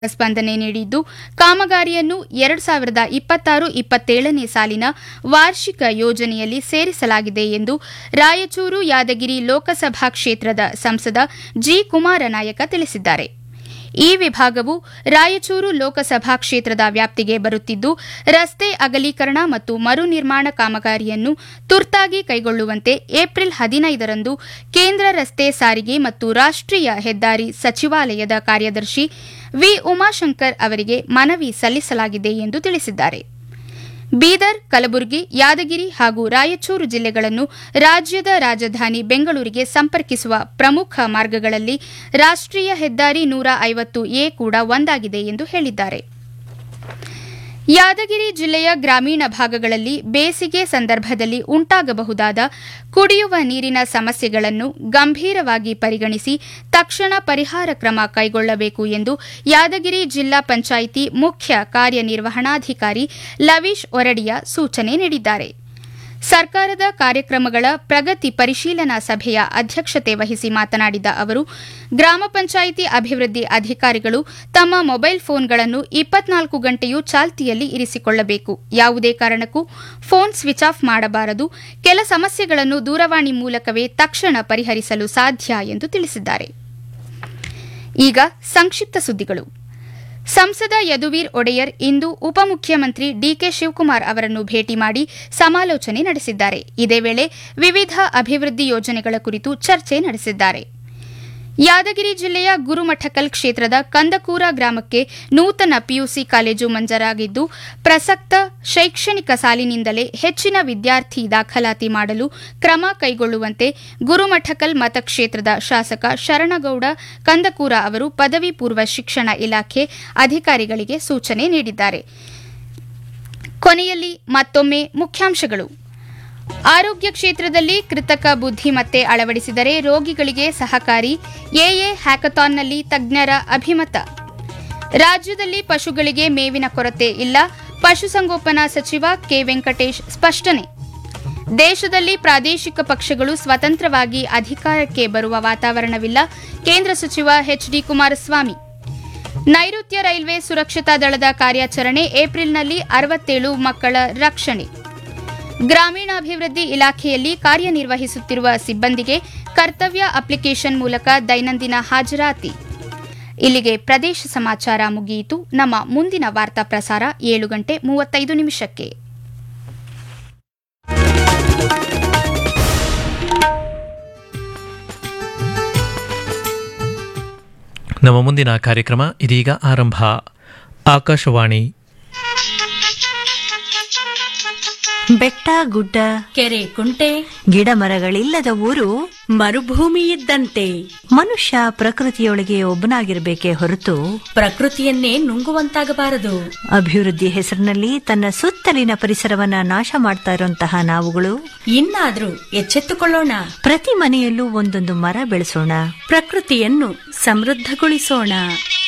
ಸ್ಪಂದನೆ ನೀಡಿದ್ದು ಕಾಮಗಾರಿಯನ್ನು ಎರಡು ಸಾವಿರದ ಇಪ್ಪತ್ತಾರು ಇಪ್ಪತ್ತೇಳನೇ ಸಾಲಿನ ವಾರ್ಷಿಕ ಯೋಜನೆಯಲ್ಲಿ ಸೇರಿಸಲಾಗಿದೆ ಎಂದು ರಾಯಚೂರು ಯಾದಗಿರಿ ಲೋಕಸಭಾ ಕ್ಷೇತ್ರದ ಸಂಸದ ಜಿ ಕುಮಾರನಾಯಕ ತಿಳಿಸಿದ್ದಾರೆ ಈ ವಿಭಾಗವು ರಾಯಚೂರು ಲೋಕಸಭಾ ಕ್ಷೇತ್ರದ ವ್ಯಾಪ್ತಿಗೆ ಬರುತ್ತಿದ್ದು ರಸ್ತೆ ಅಗಲೀಕರಣ ಮತ್ತು ಮರು ನಿರ್ಮಾಣ ಕಾಮಗಾರಿಯನ್ನು ತುರ್ತಾಗಿ ಕೈಗೊಳ್ಳುವಂತೆ ಏಪ್ರಿಲ್ ಹದಿನೈದರಂದು ಕೇಂದ್ರ ರಸ್ತೆ ಸಾರಿಗೆ ಮತ್ತು ರಾಷ್ಟ್ರೀಯ ಹೆದ್ದಾರಿ ಸಚಿವಾಲಯದ ಕಾರ್ಯದರ್ಶಿ ವಿ ಉಮಾಶಂಕರ್ ಅವರಿಗೆ ಮನವಿ ಸಲ್ಲಿಸಲಾಗಿದೆ ಎಂದು ತಿಳಿಸಿದ್ದಾರೆ ಬೀದರ್ ಕಲಬುರಗಿ ಯಾದಗಿರಿ ಹಾಗೂ ರಾಯಚೂರು ಜಿಲ್ಲೆಗಳನ್ನು ರಾಜ್ಯದ ರಾಜಧಾನಿ ಬೆಂಗಳೂರಿಗೆ ಸಂಪರ್ಕಿಸುವ ಪ್ರಮುಖ ಮಾರ್ಗಗಳಲ್ಲಿ ರಾಷ್ಟ್ರೀಯ ಹೆದ್ದಾರಿ ನೂರ ಐವತ್ತು ಎ ಕೂಡ ಒಂದಾಗಿದೆ ಎಂದು ಹೇಳಿದ್ದಾರೆ ಯಾದಗಿರಿ ಜಿಲ್ಲೆಯ ಗ್ರಾಮೀಣ ಭಾಗಗಳಲ್ಲಿ ಬೇಸಿಗೆ ಸಂದರ್ಭದಲ್ಲಿ ಉಂಟಾಗಬಹುದಾದ ಕುಡಿಯುವ ನೀರಿನ ಸಮಸ್ಯೆಗಳನ್ನು ಗಂಭೀರವಾಗಿ ಪರಿಗಣಿಸಿ ತಕ್ಷಣ ಪರಿಹಾರ ಕ್ರಮ ಕೈಗೊಳ್ಳಬೇಕು ಎಂದು ಯಾದಗಿರಿ ಜಿಲ್ಲಾ ಪಂಚಾಯಿತಿ ಮುಖ್ಯ ಕಾರ್ಯನಿರ್ವಹಣಾಧಿಕಾರಿ ಲವೀಶ್ ಒರಡಿಯಾ ಸೂಚನೆ ನೀಡಿದ್ದಾರೆ ಸರ್ಕಾರದ ಕಾರ್ಯಕ್ರಮಗಳ ಪ್ರಗತಿ ಪರಿಶೀಲನಾ ಸಭೆಯ ಅಧ್ಯಕ್ಷತೆ ವಹಿಸಿ ಮಾತನಾಡಿದ ಅವರು ಗ್ರಾಮ ಪಂಚಾಯಿತಿ ಅಭಿವೃದ್ಧಿ ಅಧಿಕಾರಿಗಳು ತಮ್ಮ ಮೊಬೈಲ್ ಫೋನ್ಗಳನ್ನು ಇಪ್ಪತ್ನಾಲ್ಕು ಗಂಟೆಯೂ ಚಾಲ್ತಿಯಲ್ಲಿ ಇರಿಸಿಕೊಳ್ಳಬೇಕು ಯಾವುದೇ ಕಾರಣಕ್ಕೂ ಫೋನ್ ಸ್ವಿಚ್ ಆಫ್ ಮಾಡಬಾರದು ಕೆಲ ಸಮಸ್ಯೆಗಳನ್ನು ದೂರವಾಣಿ ಮೂಲಕವೇ ತಕ್ಷಣ ಪರಿಹರಿಸಲು ಸಾಧ್ಯ ಎಂದು ತಿಳಿಸಿದ್ದಾರೆ ಈಗ ಸಂಕ್ಷಿಪ್ತ ಸುದ್ದಿಗಳು ಸಂಸದ ಯದುವೀರ್ ಒಡೆಯರ್ ಇಂದು ಉಪಮುಖ್ಯಮಂತ್ರಿ ಡಿಕೆ ಶಿವಕುಮಾರ್ ಅವರನ್ನು ಭೇಟಿ ಮಾಡಿ ಸಮಾಲೋಚನೆ ನಡೆಸಿದ್ದಾರೆ ಇದೇ ವೇಳೆ ವಿವಿಧ ಅಭಿವೃದ್ಧಿ ಯೋಜನೆಗಳ ಕುರಿತು ಚರ್ಚೆ ನಡೆಸಿದ್ದಾರೆ ಯಾದಗಿರಿ ಜಿಲ್ಲೆಯ ಗುರುಮಠಕಲ್ ಕ್ಷೇತ್ರದ ಕಂದಕೂರ ಗ್ರಾಮಕ್ಕೆ ನೂತನ ಪಿಯುಸಿ ಕಾಲೇಜು ಮಂಜೂರಾಗಿದ್ದು ಪ್ರಸಕ್ತ ಶೈಕ್ಷಣಿಕ ಸಾಲಿನಿಂದಲೇ ಹೆಚ್ಚಿನ ವಿದ್ಯಾರ್ಥಿ ದಾಖಲಾತಿ ಮಾಡಲು ಕ್ರಮ ಕೈಗೊಳ್ಳುವಂತೆ ಗುರುಮಠಕಲ್ ಮತಕ್ಷೇತ್ರದ ಶಾಸಕ ಶರಣಗೌಡ ಕಂದಕೂರ ಅವರು ಪದವಿ ಪೂರ್ವ ಶಿಕ್ಷಣ ಇಲಾಖೆ ಅಧಿಕಾರಿಗಳಿಗೆ ಸೂಚನೆ ನೀಡಿದ್ದಾರೆ ಕೊನೆಯಲ್ಲಿ ಮತ್ತೊಮ್ಮೆ ಮುಖ್ಯಾಂಶಗಳು ಆರೋಗ್ಯ ಕ್ಷೇತ್ರದಲ್ಲಿ ಕೃತಕ ಬುದ್ಧಿಮತ್ತೆ ಅಳವಡಿಸಿದರೆ ರೋಗಿಗಳಿಗೆ ಸಹಕಾರಿ ಎಎ ಹ್ಯಾಕಥಾನ್ನಲ್ಲಿ ತಜ್ಞರ ಅಭಿಮತ ರಾಜ್ಯದಲ್ಲಿ ಪಶುಗಳಿಗೆ ಮೇವಿನ ಕೊರತೆ ಇಲ್ಲ ಪಶುಸಂಗೋಪನಾ ಸಚಿವ ಕೆ ವೆಂಕಟೇಶ್ ಸ್ಪಷ್ಟನೆ ದೇಶದಲ್ಲಿ ಪ್ರಾದೇಶಿಕ ಪಕ್ಷಗಳು ಸ್ವತಂತ್ರವಾಗಿ ಅಧಿಕಾರಕ್ಕೆ ಬರುವ ವಾತಾವರಣವಿಲ್ಲ ಕೇಂದ್ರ ಸಚಿವ ಎಚ್ಡಿ ಕುಮಾರಸ್ವಾಮಿ ನೈಋತ್ಯ ರೈಲ್ವೆ ಸುರಕ್ಷತಾ ದಳದ ಕಾರ್ಯಾಚರಣೆ ಏಪ್ರಿಲ್ನಲ್ಲಿ ಅರವತ್ತೇಳು ಮಕ್ಕಳ ರಕ್ಷಣೆ ಗ್ರಾಮೀಣಾಭಿವೃದ್ಧಿ ಇಲಾಖೆಯಲ್ಲಿ ಕಾರ್ಯನಿರ್ವಹಿಸುತ್ತಿರುವ ಸಿಬ್ಬಂದಿಗೆ ಕರ್ತವ್ಯ ಅಪ್ಲಿಕೇಶನ್ ಮೂಲಕ ದೈನಂದಿನ ಹಾಜರಾತಿ ಇಲ್ಲಿಗೆ ಪ್ರದೇಶ ಸಮಾಚಾರ ಮುಗಿಯಿತು ನಮ್ಮ ಮುಂದಿನ ವಾರ್ತಾ ಪ್ರಸಾರ ಏಳು ಗಂಟೆ ಮೂವತ್ತೈದು ನಿಮಿಷಕ್ಕೆ ನಮ್ಮ ಮುಂದಿನ ಕಾರ್ಯಕ್ರಮ ಇದೀಗ ಆರಂಭ ಆಕಾಶವಾಣಿ ಬೆಟ್ಟ ಗುಡ್ಡ ಕೆರೆ ಕುಂಟೆ ಗಿಡ ಮರಗಳಿಲ್ಲದ ಊರು ಮರುಭೂಮಿ ಇದ್ದಂತೆ ಮನುಷ್ಯ ಪ್ರಕೃತಿಯೊಳಗೆ ಒಬ್ಬನಾಗಿರ್ಬೇಕೇ ಹೊರತು ಪ್ರಕೃತಿಯನ್ನೇ ನುಂಗುವಂತಾಗಬಾರದು ಅಭಿವೃದ್ಧಿ ಹೆಸರಿನಲ್ಲಿ ತನ್ನ ಸುತ್ತಲಿನ ಪರಿಸರವನ್ನ ನಾಶ ಮಾಡ್ತಾ ಇರುವಂತಹ ನಾವುಗಳು ಇನ್ನಾದ್ರೂ ಎಚ್ಚೆತ್ತುಕೊಳ್ಳೋಣ ಪ್ರತಿ ಮನೆಯಲ್ಲೂ ಒಂದೊಂದು ಮರ ಬೆಳೆಸೋಣ ಪ್ರಕೃತಿಯನ್ನು ಸಮೃದ್ಧಗೊಳಿಸೋಣ